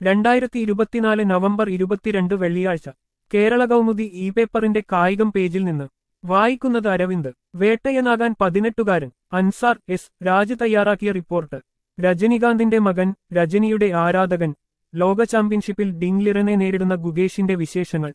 രണ്ടായിരത്തി ഇരുപത്തിനാല് നവംബർ ഇരുപത്തിരണ്ട് വെള്ളിയാഴ്ച കേരള കൗമുദി ഇ പേപ്പറിന്റെ കായികം പേജിൽ നിന്ന് വായിക്കുന്നത് അരവിന്ദ് വേട്ടയനാകാൻ പതിനെട്ടുകാരൻ അൻസാർ എസ് രാജ് തയ്യാറാക്കിയ റിപ്പോർട്ട് രജനികാന്തിന്റെ മകൻ രജനിയുടെ ആരാധകൻ ലോക ചാമ്പ്യൻഷിപ്പിൽ ഡിംഗ്ലിറനെ നേരിടുന്ന ഗുഗേഷിന്റെ വിശേഷങ്ങൾ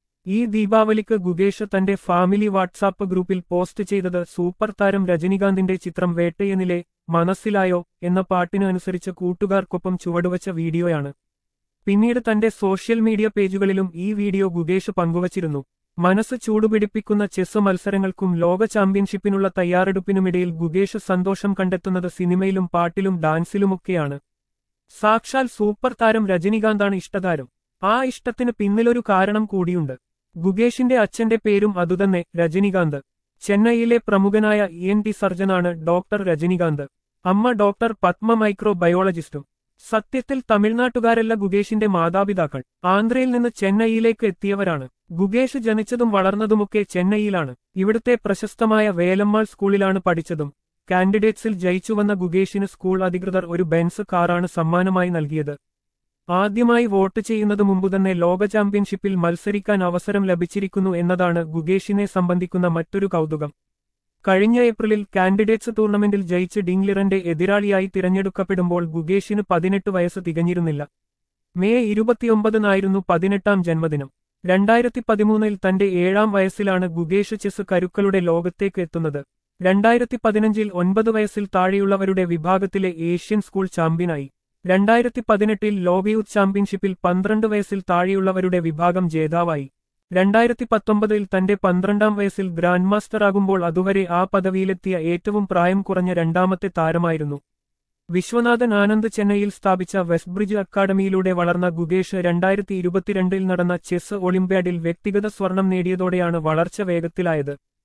ഈ ദീപാവലിക്ക് ഗുഗേഷ് തന്റെ ഫാമിലി വാട്സാപ്പ് ഗ്രൂപ്പിൽ പോസ്റ്റ് ചെയ്തത് സൂപ്പർ താരം രജനികാന്തിന്റെ ചിത്രം വേട്ടയനിലെ മനസ്സിലായോ എന്ന പാട്ടിന് അനുസരിച്ച് കൂട്ടുകാർക്കൊപ്പം ചുവടുവച്ച വീഡിയോയാണ് പിന്നീട് തന്റെ സോഷ്യൽ മീഡിയ പേജുകളിലും ഈ വീഡിയോ ഗുഗേഷ് പങ്കുവച്ചിരുന്നു മനസ്സ് ചൂടുപിടിപ്പിക്കുന്ന ചെസ് മത്സരങ്ങൾക്കും ലോക ചാമ്പ്യൻഷിപ്പിനുള്ള തയ്യാറെടുപ്പിനുമിടയിൽ ഗുഗേഷ് സന്തോഷം കണ്ടെത്തുന്നത് സിനിമയിലും പാട്ടിലും ഡാൻസിലുമൊക്കെയാണ് സാക്ഷാൽ സൂപ്പർ താരം രജനികാന്താണ് ഇഷ്ടതാരം ആ ഇഷ്ടത്തിന് പിന്നിലൊരു കാരണം കൂടിയുണ്ട് ഗുഗേഷിന്റെ അച്ഛന്റെ പേരും അതുതന്നെ രജനികാന്ത് ചെന്നൈയിലെ പ്രമുഖനായ ഇ എൻ ടി സർജനാണ് ഡോക്ടർ രജനികാന്ത് അമ്മ ഡോക്ടർ പത്മ മൈക്രോ ബയോളജിസ്റ്റും സത്യത്തിൽ തമിഴ്നാട്ടുകാരല്ല ഗുഗേഷിന്റെ മാതാപിതാക്കൾ ആന്ധ്രയിൽ നിന്ന് ചെന്നൈയിലേക്ക് എത്തിയവരാണ് ഗുഗേഷ് ജനിച്ചതും വളർന്നതുമൊക്കെ ചെന്നൈയിലാണ് ഇവിടുത്തെ പ്രശസ്തമായ വേലമ്മാൾ സ്കൂളിലാണ് പഠിച്ചതും കാൻഡിഡേറ്റ്സിൽ ജയിച്ചുവന്ന ഗുഗേഷിന് സ്കൂൾ അധികൃതർ ഒരു ബെൻസ് കാറാണ് സമ്മാനമായി നൽകിയത് ആദ്യമായി വോട്ട് ചെയ്യുന്നത് മുമ്പ് തന്നെ ലോക ചാമ്പ്യൻഷിപ്പിൽ മത്സരിക്കാൻ അവസരം ലഭിച്ചിരിക്കുന്നു എന്നതാണ് ഗുഗേഷിനെ സംബന്ധിക്കുന്ന മറ്റൊരു കൗതുകം കഴിഞ്ഞ ഏപ്രിലിൽ കാൻഡിഡേറ്റ്സ് ടൂർണമെന്റിൽ ജയിച്ച് ഡിംഗ്ലിറന്റെ എതിരാളിയായി തിരഞ്ഞെടുക്കപ്പെടുമ്പോൾ ഗുഗേഷിന് പതിനെട്ട് വയസ്സ് തികഞ്ഞിരുന്നില്ല മെയ് ഇരുപത്തിയൊമ്പതിനായിരുന്നു പതിനെട്ടാം ജന്മദിനം രണ്ടായിരത്തി പതിമൂന്നിൽ തന്റെ ഏഴാം വയസ്സിലാണ് ഗുഗേഷ് ചെസ് കരുക്കളുടെ ലോകത്തേക്ക് എത്തുന്നത് രണ്ടായിരത്തി പതിനഞ്ചിൽ ഒൻപത് വയസ്സിൽ താഴെയുള്ളവരുടെ വിഭാഗത്തിലെ ഏഷ്യൻ സ്കൂൾ ചാമ്പ്യനായി രണ്ടായിരത്തി പതിനെട്ടിൽ ലോക യൂത്ത് ചാമ്പ്യൻഷിപ്പിൽ പന്ത്രണ്ട് വയസ്സിൽ താഴെയുള്ളവരുടെ വിഭാഗം ജേതാവായി രണ്ടായിരത്തി പത്തൊമ്പതിൽ തന്റെ പന്ത്രണ്ടാം വയസ്സിൽ ഗ്രാൻഡ് മാസ്റ്ററാകുമ്പോൾ അതുവരെ ആ പദവിയിലെത്തിയ ഏറ്റവും പ്രായം കുറഞ്ഞ രണ്ടാമത്തെ താരമായിരുന്നു വിശ്വനാഥൻ ആനന്ദ് ചെന്നൈയിൽ സ്ഥാപിച്ച വെസ്റ്റ്ബ്രിഡ്ജ് അക്കാദമിയിലൂടെ വളർന്ന ഗുഗേഷ് രണ്ടായിരത്തി ഇരുപത്തിരണ്ടിൽ നടന്ന ചെസ് ഒളിമ്പ്യാഡിൽ വ്യക്തിഗത സ്വർണം നേടിയതോടെയാണ് വളർച്ച വേഗത്തിലായത്